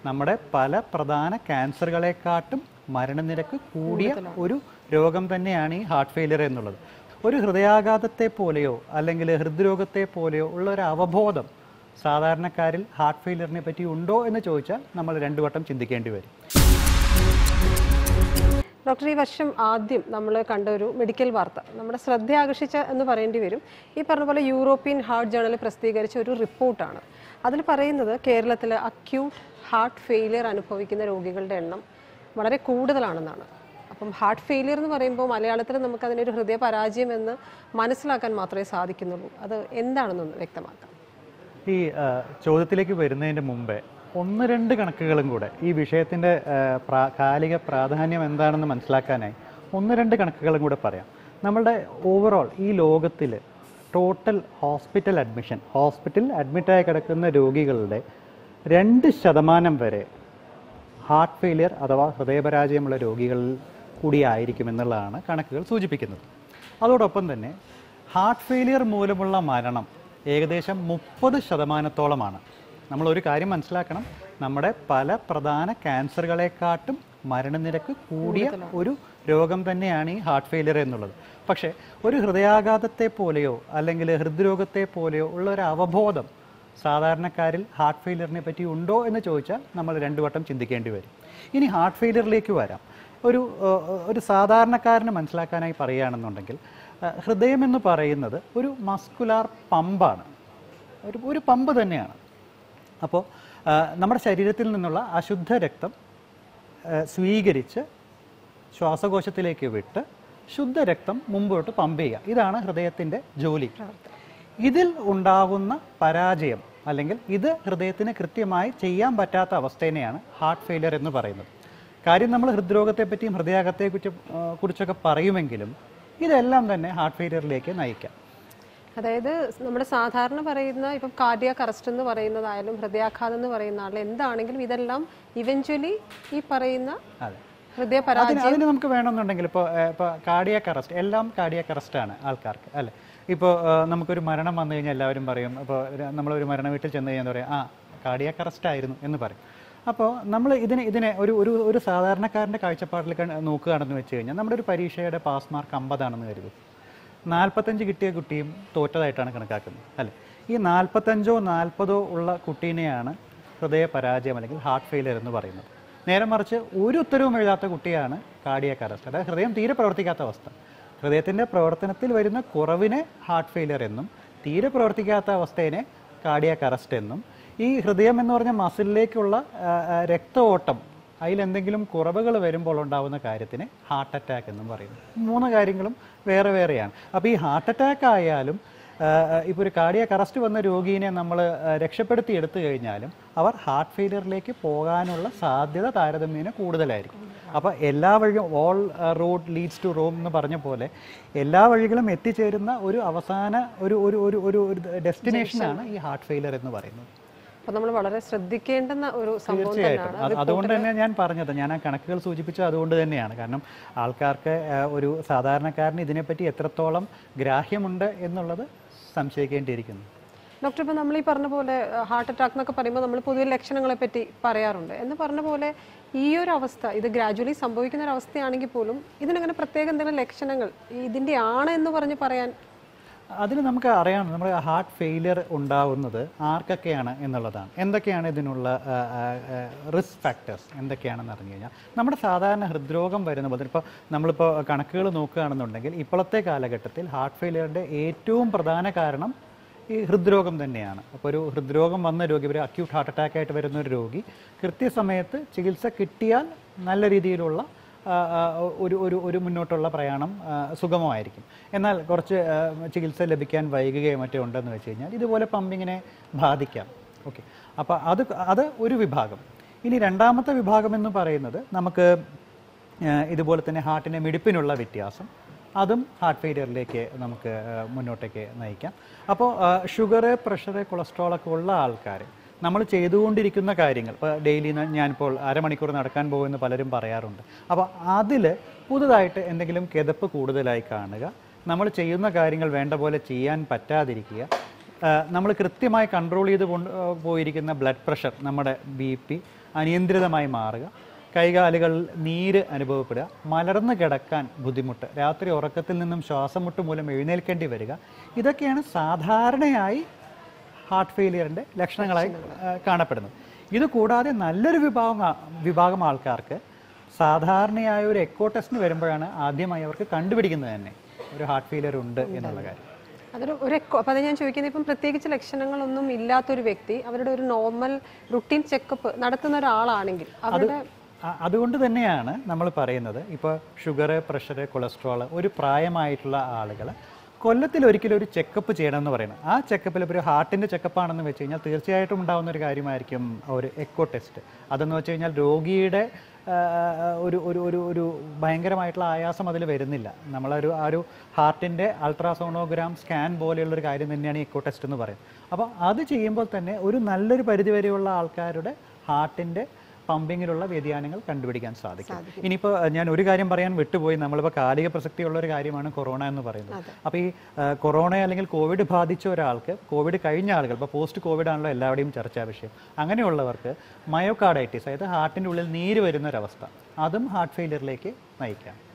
നമ്മുടെ പല പ്രധാന ക്യാൻസറുകളെക്കാട്ടും മരണനിരക്ക് കൂടിയ ഒരു രോഗം തന്നെയാണ് ഈ ഹാർട്ട് ഫെയിലിയർ എന്നുള്ളത് ഒരു ഹൃദയാഘാതത്തെ പോലെയോ അല്ലെങ്കിൽ ഹൃദ്രോഗത്തെ പോലെയോ ഉള്ള ഒരു അവബോധം സാധാരണക്കാരിൽ ഹാർട്ട് ഫെയിലിയറിനെ പറ്റി ഉണ്ടോ എന്ന് ചോദിച്ചാൽ നമ്മൾ രണ്ടു വട്ടം ചിന്തിക്കേണ്ടി വരും ഡോക്ടർ ഈ വർഷം ആദ്യം നമ്മൾ കണ്ട ഒരു മെഡിക്കൽ വാർത്ത നമ്മുടെ ശ്രദ്ധ ആകർഷിച്ച എന്ന് പറയേണ്ടി വരും ഈ പറഞ്ഞ പോലെ യൂറോപ്യൻ ഹാർട്ട് ജേണൽ പ്രസിദ്ധീകരിച്ച ഒരു റിപ്പോർട്ടാണ് അതിൽ പറയുന്നത് കേരളത്തിലെ അക്യൂട്ട് ഹാർട്ട് ഫെയിലിയർ അനുഭവിക്കുന്ന രോഗികളുടെ എണ്ണം വളരെ കൂടുതലാണെന്നാണ് അപ്പം ഹാർട്ട് ഫെയിലിയർ എന്ന് പറയുമ്പോൾ മലയാളത്തിൽ നമുക്ക് അതിനൊരു ഹൃദയ പരാജയം എന്ന് മനസ്സിലാക്കാൻ മാത്രമേ സാധിക്കുന്നുള്ളൂ അത് എന്താണെന്നൊന്ന് വ്യക്തമാക്കാം ഈ ആ, ചോദ്യത്തിലേക്ക് വരുന്നതിന് മുമ്പേ ഒന്ന് രണ്ട് കണക്കുകളും കൂടെ ഈ വിഷയത്തിൻ്റെ പ്രാ കാലിക പ്രാധാന്യം എന്താണെന്ന് മനസ്സിലാക്കാനായി ഒന്ന് രണ്ട് കണക്കുകളും കൂടെ പറയാം നമ്മളുടെ ഓവറോൾ ഈ ലോകത്തിൽ ടോട്ടൽ ഹോസ്പിറ്റൽ അഡ്മിഷൻ ഹോസ്പിറ്റൽ അഡ്മിറ്റായി കിടക്കുന്ന രോഗികളുടെ രണ്ട് ശതമാനം വരെ ഹാർട്ട് ഫെയിലിയർ അഥവാ ഹൃദയപരാജയമുള്ള രോഗികളിൽ കൂടിയായിരിക്കും എന്നുള്ളതാണ് കണക്കുകൾ സൂചിപ്പിക്കുന്നത് അതോടൊപ്പം തന്നെ ഹാർട്ട് ഫെയിലിയർ മൂലമുള്ള മരണം ഏകദേശം മുപ്പത് ശതമാനത്തോളമാണ് നമ്മൾ ഒരു കാര്യം മനസ്സിലാക്കണം നമ്മുടെ പല പ്രധാന ക്യാൻസറുകളെക്കാട്ടും മരണനിരക്ക് കൂടിയ ഒരു രോഗം തന്നെയാണ് ഈ ഹാർട്ട് ഫെയിലിയർ എന്നുള്ളത് പക്ഷേ ഒരു ഹൃദയാഘാതത്തെ പോലെയോ അല്ലെങ്കിൽ ഹൃദ്രോഗത്തെ പോലെയോ ഉള്ള ഒരു അവബോധം സാധാരണക്കാരിൽ ഹാർട്ട് ഫെയിലിയറിനെ പറ്റി ഉണ്ടോ എന്ന് ചോദിച്ചാൽ നമ്മൾ രണ്ടു വട്ടം ചിന്തിക്കേണ്ടി വരും ഇനി ഹാർട്ട് ഫെയിലിയറിലേക്ക് വരാം ഒരു ഏഹ്, ഒരു സാധാരണക്കാരന് മനസ്സിലാക്കാനായി പറയുകയാണെന്നുണ്ടെങ്കിൽ ഏഹ്, ഹൃദയം എന്ന് പറയുന്നത് ഒരു മസ്കുലാർ പമ്പാണ് ഒരു ഒരു പമ്പ് തന്നെയാണ് അപ്പോൾ നമ്മുടെ ശരീരത്തിൽ നിന്നുള്ള അശുദ്ധ രക്തം ഏഹ്, സ്വീകരിച്ച് ശ്വാസകോശത്തിലേക്ക് വിട്ട് ശുദ്ധരക്തം മുമ്പോട്ട് പമ്പ് ചെയ്യുക ഇതാണ് ഹൃദയത്തിൻ്റെ ജോലി ഇതിൽ ഉണ്ടാകുന്ന പരാജയം അല്ലെങ്കിൽ ഇത് ഹൃദയത്തിന് കൃത്യമായി ചെയ്യാൻ പറ്റാത്ത അവസ്ഥേനെയാണ് ഹാർട്ട് ഫെയിലിയർ എന്ന് പറയുന്നത് കാര്യം നമ്മൾ ഹൃദ്രോഗത്തെ പറ്റിയും ഹൃദയാഘത്തെ കുറിച്ചൊക്കെ പറയുമെങ്കിലും ഇതെല്ലാം തന്നെ ഹാർട്ട് ഫെയിലിയറിലേക്ക് നയിക്കാം അതായത് നമ്മുടെ സാധാരണ പറയുന്ന ഇപ്പം കാർഡിയാക് അറസ്റ്റ് എന്ന് പറയുന്നതായാലും ഹൃദയാഘാതം എന്ന് പറയുന്ന ആൾ എന്താണെങ്കിലും ഇതെല്ലാം ഇവഞ്ച്വലി ഈ പറയുന്ന അതെ ഹൃദയ അതിന് അതിന് നമുക്ക് വേണമെന്നുണ്ടെങ്കിൽ ഇപ്പോൾ ഇപ്പോൾ കാർഡിയാക് അറസ്റ്റ് എല്ലാം കാർഡിയാക് അറസ്റ്റാണ് ആൾക്കാർക്ക് അല്ലേ ഇപ്പോൾ നമുക്കൊരു മരണം വന്നു കഴിഞ്ഞാൽ എല്ലാവരും പറയും ഇപ്പോൾ നമ്മളൊരു മരണ വീട്ടിൽ ചെന്ന് കഴിഞ്ഞാൽ എന്താ പറയുക ആ കാർഡിയാക് അറസ്റ്റ് ആയിരുന്നു എന്ന് പറയും അപ്പോൾ നമ്മൾ ഇതിനെ ഇതിനെ ഒരു ഒരു ഒരു സാധാരണക്കാരൻ്റെ കാഴ്ചപ്പാടിൽ കണ്ട് നോക്കുകയാണെന്ന് വെച്ച് കഴിഞ്ഞാൽ നമ്മുടെ ഒരു പരീക്ഷയുടെ പാസ് മാർക്ക് അമ്പതാണെന്ന് കരുതും നാൽപ്പത്തഞ്ച് കിട്ടിയ കുട്ടിയും തോറ്റതായിട്ടാണ് കണക്കാക്കുന്നത് അല്ലേ ഈ നാൽപ്പത്തഞ്ചോ നാൽപ്പതോ ഉള്ള കുട്ടീനെയാണ് ഹൃദയ പരാജയം അല്ലെങ്കിൽ ഹാർട്ട് ഫെയിലിയർ എന്ന് പറയുന്നത് നേരെ മറിച്ച് ഒരു ഉത്തരവും എഴുതാത്ത കുട്ടിയാണ് കാർഡിയാക് അറസ്റ്റ് അതായത് ഹൃദയം തീരെ പ്രവർത്തിക്കാത്ത അവസ്ഥ ഹൃദയത്തിൻ്റെ പ്രവർത്തനത്തിൽ വരുന്ന കുറവിനെ ഹാർട്ട് ഫെയിലിയർ എന്നും തീരെ പ്രവർത്തിക്കാത്ത അവസ്ഥയെ കാർഡിയാക് അറസ്റ്റ് എന്നും ഈ ഹൃദയം എന്ന് പറഞ്ഞ മസിലിലേക്കുള്ള ആ, ആ, രക്ത ഓട്ടം അതിലെന്തെങ്കിലും കുറവുകൾ വരുമ്പോൾ ഉണ്ടാവുന്ന കാര്യത്തിന് ഹാർട്ട് അറ്റാക്ക് എന്നും പറയുന്നു മൂന്ന് കാര്യങ്ങളും വേറെ വേറെയാണ് അപ്പോൾ ഈ ഹാർട്ട് അറ്റാക്ക് ആയാലും ഇപ്പോൾ ഒരു കാർഡിയാക് അറസ്റ്റ് വന്ന രോഗീനെ നമ്മൾ രക്ഷപ്പെടുത്തി എടുത്തു കഴിഞ്ഞാലും അവർ ഹാർട്ട് ഫെയിലിയറിലേക്ക് പോകാനുള്ള സാധ്യത താരതമ്യേന കൂടുതലായിരിക്കും അപ്പോൾ എല്ലാ വഴിയും all road leads to Rome എന്ന് പറഞ്ഞ പോലെ എല്ലാ വഴികളും എത്തിച്ചേരുന്ന ഒരു അവസാന ഒരു ഒരു ഒരു ഒരു ഒരു ഡെസ്റ്റിനേഷനാണ് ഈ ഹാർട്ട് ഫെയിലിയർ എന്ന് പറയുന്നത് അപ്പൊ നമ്മൾ വളരെ ശ്രദ്ധിക്കേണ്ടുന്ന ഒരു സംഭവം തീർച്ചയായിട്ടും തന്നെയാണ് അത് അതുകൊണ്ട് തന്നെ ഞാൻ പറഞ്ഞത് ഞാൻ ആ കണക്കുകൾ സൂചിപ്പിച്ചത് അതുകൊണ്ട് തന്നെയാണ് കാരണം ആൾക്കാർക്ക് ആ, ഒരു സാധാരണക്കാരന് ഇതിനെപ്പറ്റി എത്രത്തോളം ഗ്രാഹ്യമുണ്ട് എന്നുള്ളത് സംശയിക്കേണ്ടിയിരിക്കുന്നു ഡോക്ടർ ഇപ്പോൾ നമ്മൾ ഈ പറഞ്ഞ പോലെ ഹാർട്ട് അറ്റാക്ക് എന്നൊക്കെ പറയുമ്പോൾ നമ്മൾ പൊതുവെ ലക്ഷണങ്ങളെ പറ്റി പറയാറുണ്ട് എന്ന് പറഞ്ഞ പോലെ ഈ ഒരു അവസ്ഥ ഇത് ഗ്രാജുവലി സംഭവിക്കുന്ന ഒരു അവസ്ഥയാണെങ്കിൽ പോലും ഇതിനങ്ങനെ പ്രത്യേക എന്തെങ്കിലും ലക്ഷണങ്ങൾ ഇതിന്റെ ആണ് എന്ന് പറഞ്ഞ് പറയാൻ അതിന് നമുക്ക് അറിയാം നമ്മുടെ ഹാർട്ട് ഫെയിലിയർ ഉണ്ടാവുന്നത് ആർക്കൊക്കെയാണ് എന്നുള്ളതാണ് എന്തൊക്കെയാണ് ഇതിനുള്ള റിസ്ക് ഫാക്ടേഴ്സ് എന്തൊക്കെയാണെന്ന് അറിഞ്ഞു കഴിഞ്ഞാൽ നമ്മുടെ സാധാരണ ഹൃദ്രോഗം വരുന്ന പോലെ ഇപ്പോൾ നമ്മളിപ്പോൾ കണക്കുകൾ നോക്കുകയാണെന്നുണ്ടെങ്കിൽ ഇപ്പോഴത്തെ കാലഘട്ടത്തിൽ ഹാർട്ട് ഫെയിലിയറിൻ്റെ ഏറ്റവും പ്രധാന കാരണം ഈ ഹൃദ്രോഗം തന്നെയാണ് അപ്പോൾ ഒരു ഹൃദ്രോഗം വന്ന രോഗി ഒരു അക്യൂട്ട് ഹാർട്ട് അറ്റാക്ക് ആയിട്ട് വരുന്ന ഒരു രോഗി കൃത്യസമയത്ത് ചികിത്സ കിട്ടിയാൽ നല്ല രീതിയിലുള്ള ആ, ആ, ഒരു ഒരു ഒരു മുന്നോട്ടുള്ള പ്രയാണം ആ, സുഗമമായിരിക്കും എന്നാൽ കുറച്ച് ആ, ചികിത്സ ലഭിക്കാൻ വൈകുകയോ മറ്റോ ഉണ്ടെന്ന് വെച്ച് കഴിഞ്ഞാൽ ഇതുപോലെ പമ്പിങ്ങിനെ ബാധിക്കാം ഓക്കെ അപ്പോൾ അത് അത് ഒരു വിഭാഗം ഇനി രണ്ടാമത്തെ വിഭാഗം എന്ന് പറയുന്നത് നമുക്ക് ആ, ഇതുപോലെ തന്നെ ഹാർട്ടിൻ്റെ മിടിപ്പിനുള്ള വ്യത്യാസം അതും ഹാർട്ട് ഫെയിലിയറിലേക്ക് നമുക്ക് ആ, മുന്നോട്ടേക്ക് നയിക്കാം അപ്പോൾ ഷുഗർ പ്രഷർ കൊളസ്ട്രോൾ ഒക്കെ ഉള്ള ആൾക്കാർ നമ്മൾ ചെയ്തുകൊണ്ടിരിക്കുന്ന കാര്യങ്ങൾ ഇപ്പോൾ ഡെയിലി ഞാനിപ്പോൾ അരമണിക്കൂർ നടക്കാൻ പോകുമെന്ന് പലരും പറയാറുണ്ട് അപ്പോൾ അതിൽ പുതുതായിട്ട് എന്തെങ്കിലും കിതപ്പ് കൂടുതലായി കാണുക നമ്മൾ ചെയ്യുന്ന കാര്യങ്ങൾ വേണ്ട പോലെ ചെയ്യാൻ പറ്റാതിരിക്കുക നമ്മൾ കൃത്യമായി കൺട്രോൾ ചെയ്ത് കൊണ്ട് ആ, പോയിരിക്കുന്ന ബ്ലഡ് പ്രഷർ നമ്മുടെ ബി പി അനിയന്ത്രിതമായി മാറുക കൈകാലുകൾ നീര് അനുഭവപ്പെടുക മലർന്നു കിടക്കാൻ ബുദ്ധിമുട്ട് രാത്രി ഉറക്കത്തിൽ നിന്നും ശ്വാസം മുട്ട് മൂലം എഴുന്നേൽക്കേണ്ടി വരിക ഇതൊക്കെയാണ് സാധാരണയായി ഹാർട്ട് ഫെയിലിയറിൻ്റെ ലക്ഷണങ്ങളായി ആ, കാണപ്പെടുന്നത് ഇത് കൂടാതെ നല്ലൊരു വിഭാഗം ആ- വിഭാഗം ആൾക്കാർക്ക് സാധാരണയായ ഒരു എക്കോ ടെസ്റ്റിന് വരുമ്പോഴാണ് ആദ്യമായി അവർക്ക് കണ്ടുപിടിക്കുന്നത് തന്നെ ഒരു ഹാർട്ട് ഫെയിലിയർ ഉണ്ട് എന്നുള്ള കാര്യം അതൊരു ഒരു എക്കോ അപ്പോൾ അത് ഞാൻ ചോദിക്കുന്നത് ഇപ്പം പ്രത്യേകിച്ച് ലക്ഷണങ്ങളൊന്നും ഇല്ലാത്തൊരു വ്യക്തി അവരുടെ ഒരു നോർമൽ റുട്ടീൻ ചെക്കപ്പ് നടത്തുന്ന ഒരാളാണെങ്കിൽ അവരുടെ അ- അതുകൊണ്ട് തന്നെയാണ് നമ്മൾ പറയുന്നത് ഇപ്പോൾ ഷുഗർ പ്രഷർ കൊളസ്ട്രോൾ ഒരു പ്രായമായിട്ടുള്ള ആളുകൾ കൊല്ലത്തിൽ ഒരിക്കലും ഒരു ചെക്കപ്പ് ചെയ്യണമെന്ന് പറയുന്നത് ആ ചെക്കപ്പിൽ ഇപ്പോൾ ഒരു ഹാർട്ടിൻ്റെ ചെക്കപ്പ് ആണെന്ന് വെച്ച് കഴിഞ്ഞാൽ തീർച്ചയായിട്ടും ഉണ്ടാകുന്ന ഒരു കാര്യമായിരിക്കും ഒരു എക്കോ ടെസ്റ്റ് അതെന്ന് വെച്ച് കഴിഞ്ഞാൽ രോഗിയുടെ ആ, ഒരു ഒരു ഒരു ഒരു ഭയങ്കരമായിട്ടുള്ള ആയാസം അതിൽ വരുന്നില്ല നമ്മളൊരു ആ ഒരു ഹാർട്ടിൻ്റെ അൾട്രാസോണോഗ്രാം സ്കാൻ പോലെയുള്ള ഒരു കാര്യം തന്നെയാണ് ഈ എക്കോ ടെസ്റ്റ് എന്ന് പറയുന്നത് അപ്പോൾ അത് ചെയ്യുമ്പോൾ തന്നെ ഒരു നല്ലൊരു പരിധി വരെയുള്ള ആൾക്കാരുടെ ഹാർട്ടിൻ്റെ പമ്പിങ്ങിലുള്ള വ്യതിയാനങ്ങൾ കണ്ടുപിടിക്കാൻ സാധിക്കും ഇനിയിപ്പോൾ ഞാൻ ഒരു കാര്യം പറയാൻ വിട്ടുപോയി നമ്മളിപ്പോൾ കാലിക പ്രസക്തിയുള്ള ഒരു കാര്യമാണ് കൊറോണ എന്ന് പറയുന്നത് അപ്പോൾ ഈ ആ, കൊറോണ അല്ലെങ്കിൽ കോവിഡ് ബാധിച്ച ഒരാൾക്ക് കോവിഡ് കഴിഞ്ഞ ആളുകൾ ഇപ്പോൾ പോസ്റ്റ് കോവിഡ് ആണല്ലോ എല്ലാവരുടെയും ചർച്ചാ വിഷയം അങ്ങനെയുള്ളവർക്ക് മയോകാർഡൈറ്റിസ് അതായത് ഹാർട്ടിൻ്റെ ഉള്ളിൽ നീര് വരുന്ന ഒരവസ്ഥ അതും ഹാർട്ട് ഫെയിലിയറിലേക്ക് നയിക്കാം